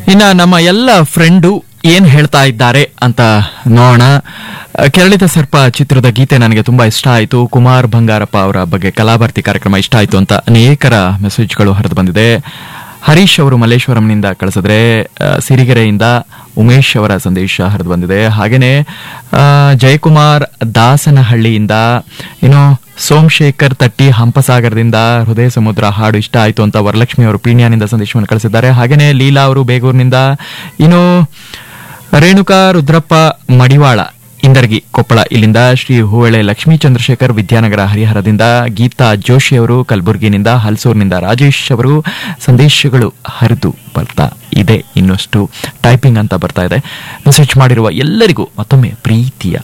ಇನ್ನ ನಮ್ಮ ಎಲ್ಲ ಫ್ರೆಂಡು ಏನ್ ಹೇಳ್ತಾ ಇದ್ದಾರೆ ಅಂತ ನೋಡೋಣ ಕೆರಳಿದ ಸರ್ಪ ಚಿತ್ರದ ಗೀತೆ ನನಗೆ ತುಂಬಾ ಇಷ್ಟ ಆಯಿತು ಕುಮಾರ್ ಬಂಗಾರಪ್ಪ ಅವರ ಬಗ್ಗೆ ಕಲಾಭಾರತಿ ಕಾರ್ಯಕ್ರಮ ಇಷ್ಟ ಆಯಿತು ಅಂತ ಅನೇಕರ ಮೆಸೇಜ್ಗಳು ಹರಿದು ಬಂದಿದೆ ಹರೀಶ್ ಅವರು ಮಲ್ಲೇಶ್ವರಂನಿಂದ ಕಳಿಸಿದ್ರೆ ಆ, ಸಿರಿಗೆರೆಯಿಂದ ಉಮೇಶ್ ಅವರ ಸಂದೇಶ ಹರಿದು ಬಂದಿದೆ ಹಾಗೇನೆ ಆ, ಜಯಕುಮಾರ್ ದಾಸನಹಳ್ಳಿಯಿಂದ ಇನ್ನು ಸೋಮಶೇಖರ್ ತಟ್ಟಿ ಹಂಪಸಾಗರದಿಂದ ಹೃದಯ ಸಮುದ್ರ ಹಾಡು ಇಷ್ಟ ಆಯಿತು ಅಂತ ವರಲಕ್ಷ್ಮಿ ಅವರು ಪೀಣ್ಯನಿಂದ ಸಂದೇಶವನ್ನು ಕಳಿಸಿದ್ದಾರೆ ಹಾಗೇನೆ ಲೀಲಾ ಅವರು ಬೇಗೂರಿನಿಂದ ಇನ್ನು ರೇಣುಕಾ ರುದ್ರಪ್ಪ ಮಡಿವಾಳ ಇಂದರ್ಗಿ ಕೊಪ್ಪಳ ಇಲ್ಲಿಂದ ಶ್ರೀ ಹೂವಳೆ ಲಕ್ಷ್ಮೀ ಚಂದ್ರಶೇಖರ್ ವಿದ್ಯಾನಗರ ಹರಿಹರದಿಂದ ಗೀತಾ ಜೋಶಿ ಅವರು ಕಲಬುರಗಿನಿಂದ ಹಲ್ಸೂರಿನಿಂದ ರಾಜೇಶ್ ಅವರು ಸಂದೇಶಗಳು ಹರಿದು ಬರ್ತಾ ಇದೆ ಇನ್ನಷ್ಟು ಟೈಪಿಂಗ್ ಅಂತ ಬರ್ತಾ ಇದೆ ಮೆಸೇಜ್ ಮಾಡಿರುವ ಎಲ್ಲರಿಗೂ ಮತ್ತೊಮ್ಮೆ ಪ್ರೀತಿಯ